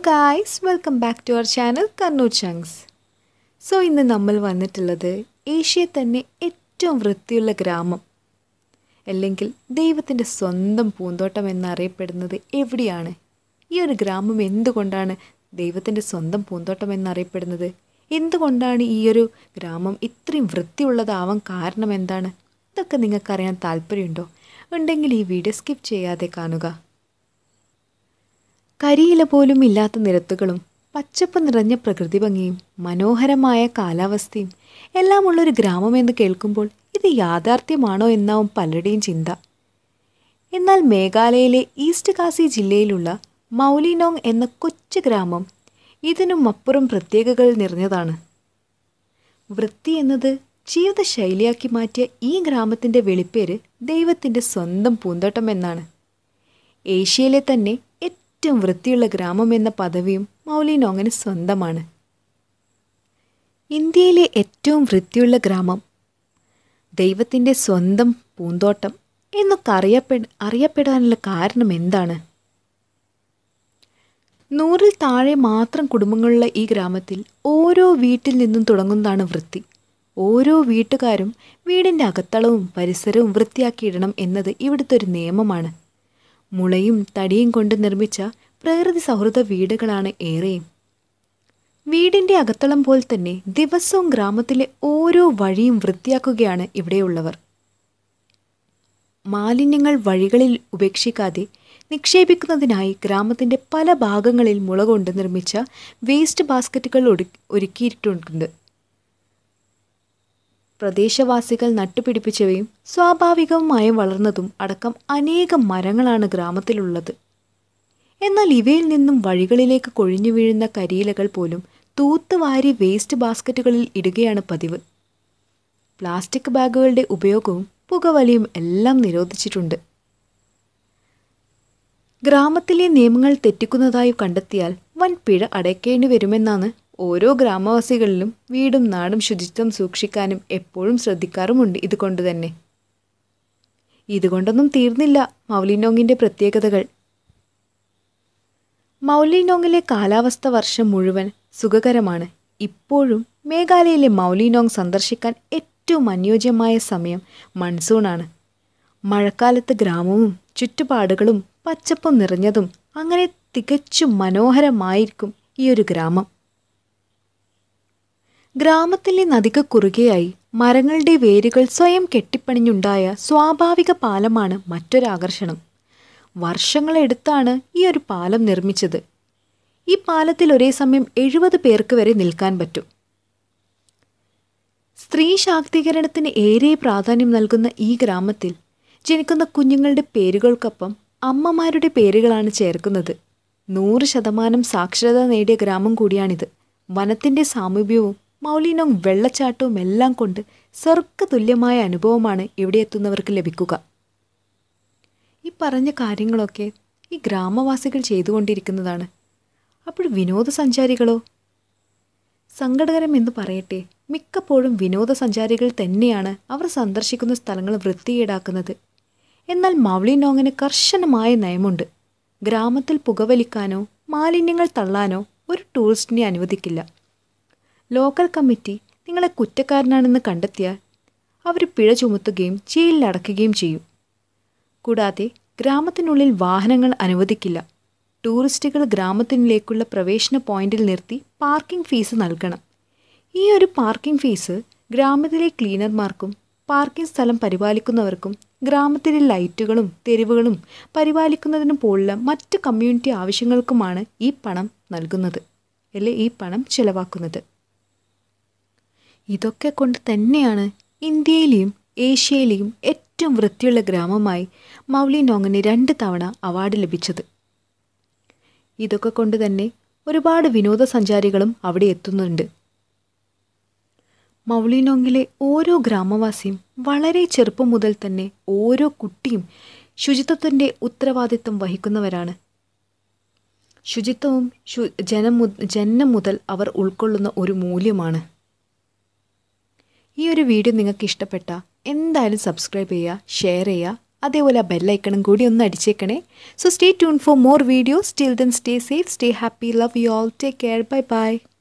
guys welcome back to our channel Kannur Changs so ഇന്ന് നമ്മൾ വന്നിട്ടുള്ളത് ഏഷ്യയിൽ തന്നെ ഏറ്റവും വൃത്തിയുള്ള ഗ്രാമം അല്ലെങ്കിൽ ദൈവത്തിൻ്റെ സ്വന്തം പൂന്തോട്ടം എന്നറിയപ്പെടുന്നത് എവിടെയാണ് ഈ ഒരു ഗ്രാമം എന്തുകൊണ്ടാണ് ദൈവത്തിൻ്റെ സ്വന്തം പൂന്തോട്ടം എന്നറിയപ്പെടുന്നത് എന്തുകൊണ്ടാണ് ഈ ഒരു ഗ്രാമം ഇത്രയും വൃത്തിയുള്ളതാവാൻ കാരണം എന്താണ് ഇതൊക്കെ നിങ്ങൾക്കറിയാൻ താല്പര്യമുണ്ടോ ഉണ്ടെങ്കിൽ ഈ വീഡിയോ സ്കിപ്പ് ചെയ്യാതെ കാണുക കരിയില പോലും ഇല്ലാത്ത നിരത്തുകളും പച്ചപ്പ് നിറഞ്ഞ പ്രകൃതി ഭംഗിയും മനോഹരമായ കാലാവസ്ഥയും എല്ലാമുള്ളൊരു ഗ്രാമമെന്ന് കേൾക്കുമ്പോൾ ഇത് യാഥാർത്ഥ്യമാണോ എന്നാവും പലരുടെയും ചിന്ത എന്നാൽ മേഘാലയയിലെ ഈസ്റ്റ് കാസി ജില്ലയിലുള്ള മൗലിനോങ് എന്ന കൊച്ചു ഗ്രാമം ഇതിനും അപ്പുറം പ്രത്യേകതകൾ നിറഞ്ഞതാണ് വൃത്തി എന്നത് ജീവിതശൈലിയാക്കി മാറ്റിയ ഈ ഗ്രാമത്തിൻ്റെ വെളിപ്പേര് ദൈവത്തിൻ്റെ സ്വന്തം പൂന്തോട്ടം എന്നാണ് ഏഷ്യയിലെ തന്നെ ഏറ്റവും വൃത്തിയുള്ള ഗ്രാമം എന്ന പദവിയും മൗലിനോങ്ങിന് സ്വന്തമാണ് ഇന്ത്യയിലെ ഏറ്റവും വൃത്തിയുള്ള ഗ്രാമം ദൈവത്തിൻ്റെ സ്വന്തം പൂന്തോട്ടം എന്നൊക്കെ അറിയപ്പെ അറിയപ്പെടാനുള്ള കാരണം എന്താണ് നൂറിൽ താഴെ മാത്രം കുടുംബങ്ങളുള്ള ഈ ഗ്രാമത്തിൽ ഓരോ വീട്ടിൽ നിന്നും തുടങ്ങുന്നതാണ് വൃത്തി ഓരോ വീട്ടുകാരും വീടിൻ്റെ അകത്തളവും പരിസരവും വൃത്തിയാക്കിയിടണം എന്നത് ഇവിടുത്തെ ഒരു നിയമമാണ് മുളയും തടിയും കൊണ്ട് നിർമ്മിച്ച പ്രകൃതി സൗഹൃദ വീടുകളാണ് ഏറെയും വീടിൻ്റെ അകത്തളം പോലെ തന്നെ ദിവസവും ഗ്രാമത്തിലെ ഓരോ വഴിയും വൃത്തിയാക്കുകയാണ് ഇവിടെയുള്ളവർ മാലിന്യങ്ങൾ വഴികളിൽ ഉപേക്ഷിക്കാതെ നിക്ഷേപിക്കുന്നതിനായി ഗ്രാമത്തിൻ്റെ പല ഭാഗങ്ങളിൽ മുള കൊണ്ട് നിർമ്മിച്ച വേസ്റ്റ് ബാസ്ക്കറ്റുകൾ ഒടു ഒരുക്കിയിട്ടുണ്ട് പ്രദേശവാസികൾ നട്ടുപിടിപ്പിച്ചവയും സ്വാഭാവികവുമായി വളർന്നതും അടക്കം അനേകം മരങ്ങളാണ് ഗ്രാമത്തിലുള്ളത് എന്നാൽ ഇവയിൽ നിന്നും വഴികളിലേക്ക് കൊഴിഞ്ഞു വീഴുന്ന കരിയിലകൾ പോലും തൂത്തുവാരി വേസ്റ്റ് ബാസ്ക്കറ്റുകളിൽ ഇടുകയാണ് പതിവ് പ്ലാസ്റ്റിക് ബാഗുകളുടെ ഉപയോഗവും പുകവലിയും എല്ലാം നിരോധിച്ചിട്ടുണ്ട് ഗ്രാമത്തിലെ നിയമങ്ങൾ തെറ്റിക്കുന്നതായി കണ്ടെത്തിയാൽ വൻ പിഴ അടയ്ക്കേണ്ടി വരുമെന്നാണ് ഓരോ ഗ്രാമവാസികളിലും വീടും നാടും ശുചിത്വം സൂക്ഷിക്കാനും എപ്പോഴും ശ്രദ്ധിക്കാറുമുണ്ട് ഇതുകൊണ്ട് തന്നെ ഇതുകൊണ്ടൊന്നും തീർന്നില്ല മൗലിനോങ്ങിൻ്റെ പ്രത്യേകതകൾ മൗലിനോങ്ങിലെ കാലാവസ്ഥ വർഷം മുഴുവൻ സുഖകരമാണ് ഇപ്പോഴും മേഘാലയയിലെ മൗലിനോങ് സന്ദർശിക്കാൻ ഏറ്റവും അനുയോജ്യമായ സമയം മൺസൂണാണ് മഴക്കാലത്ത് ഗ്രാമവും ചുറ്റുപാടുകളും പച്ചപ്പും നിറഞ്ഞതും അങ്ങനെ തികച്ചും മനോഹരമായിരിക്കും ഈ ഒരു ഗ്രാമം ഗ്രാമത്തിലെ നദിക്ക് കുറുകെയായി മരങ്ങളുടെ വേരുകൾ സ്വയം കെട്ടിപ്പണിഞ്ഞുണ്ടായ സ്വാഭാവിക പാലമാണ് മറ്റൊരാകർഷണം വർഷങ്ങളെടുത്താണ് ഈ ഒരു പാലം നിർമ്മിച്ചത് ഈ പാലത്തിൽ ഒരേ സമയം എഴുപത് പേർക്ക് വരെ നിൽക്കാൻ പറ്റും സ്ത്രീ ശാക്തീകരണത്തിന് ഏറെ പ്രാധാന്യം നൽകുന്ന ഈ ഗ്രാമത്തിൽ ജനിക്കുന്ന കുഞ്ഞുങ്ങളുടെ പേരുകൾക്കൊപ്പം അമ്മമാരുടെ പേരുകളാണ് ചേർക്കുന്നത് നൂറ് ശതമാനം സാക്ഷരത നേടിയ ഗ്രാമം കൂടിയാണിത് വനത്തിൻ്റെ സാമീപ്യവും മൗലിനോങ് വെള്ളച്ചാട്ടവും എല്ലാം കൊണ്ട് സ്വർഗ തുല്യമായ അനുഭവമാണ് ഇവിടെ എത്തുന്നവർക്ക് ലഭിക്കുക ഈ പറഞ്ഞ കാര്യങ്ങളൊക്കെ ഈ ഗ്രാമവാസികൾ ചെയ്തുകൊണ്ടിരിക്കുന്നതാണ് അപ്പോൾ വിനോദസഞ്ചാരികളോ സങ്കടകരം എന്ന് പറയട്ടെ മിക്കപ്പോഴും വിനോദസഞ്ചാരികൾ തന്നെയാണ് അവർ സന്ദർശിക്കുന്ന സ്ഥലങ്ങൾ വൃത്തികേടാക്കുന്നത് എന്നാൽ മൗളിനോങ്ങിന് കർശനമായ നയമുണ്ട് ഗ്രാമത്തിൽ പുകവലിക്കാനോ മാലിന്യങ്ങൾ തള്ളാനോ ഒരു ടൂറിസ്റ്റിനെ അനുവദിക്കില്ല ലോക്കൽ കമ്മിറ്റി നിങ്ങളെ കുറ്റക്കാരനാണെന്ന് കണ്ടെത്തിയാൽ അവർ പിഴ ചുമത്തുകയും ജയിലിലടക്കുകയും ചെയ്യും കൂടാതെ ഗ്രാമത്തിനുള്ളിൽ വാഹനങ്ങൾ അനുവദിക്കില്ല ടൂറിസ്റ്റുകൾ ഗ്രാമത്തിലേക്കുള്ള പ്രവേശന പോയിന്റിൽ നിർത്തി പാർക്കിംഗ് ഫീസ് നൽകണം ഈ ഒരു പാർക്കിംഗ് ഫീസ് ഗ്രാമത്തിലെ ക്ലീനർമാർക്കും പാർക്കിംഗ് സ്ഥലം പരിപാലിക്കുന്നവർക്കും ഗ്രാമത്തിലെ ലൈറ്റുകളും തെരുവുകളും പരിപാലിക്കുന്നതിനും പോലുള്ള മറ്റ് കമ്മ്യൂണിറ്റി ആവശ്യങ്ങൾക്കുമാണ് ഈ പണം നൽകുന്നത് അല്ലെ ഈ പണം ചെലവാക്കുന്നത് ഇതൊക്കെ കൊണ്ട് തന്നെയാണ് ഇന്ത്യയിലെയും ഏഷ്യയിലെയും ഏറ്റവും വൃത്തിയുള്ള ഗ്രാമമായി മൗലിനോങ്ങിന് രണ്ട് തവണ അവാർഡ് ലഭിച്ചത് ഇതൊക്കെ കൊണ്ട് തന്നെ ഒരുപാട് വിനോദസഞ്ചാരികളും അവിടെ എത്തുന്നുണ്ട് മൗലിനോങ്ങിലെ ഓരോ ഗ്രാമവാസിയും വളരെ ചെറുപ്പം മുതൽ തന്നെ ഓരോ കുട്ടിയും ശുചിത്വത്തിൻ്റെ ഉത്തരവാദിത്വം വഹിക്കുന്നവരാണ് ശുചിത്വവും ശു ജനം ജന്മം മുതൽ അവർ ഉൾക്കൊള്ളുന്ന ഒരു മൂല്യമാണ് ഈ ഒരു വീഡിയോ നിങ്ങൾക്ക് ഇഷ്ടപ്പെട്ട എന്തായാലും സബ്സ്ക്രൈബ് ചെയ്യുക ഷെയർ ചെയ്യുക അതേപോലെ ആ ബെല്ലൈക്കണും കൂടി ഒന്ന് അടിച്ചേക്കണേ so stay tune for more videos till then stay safe stay happy love you all take care bye by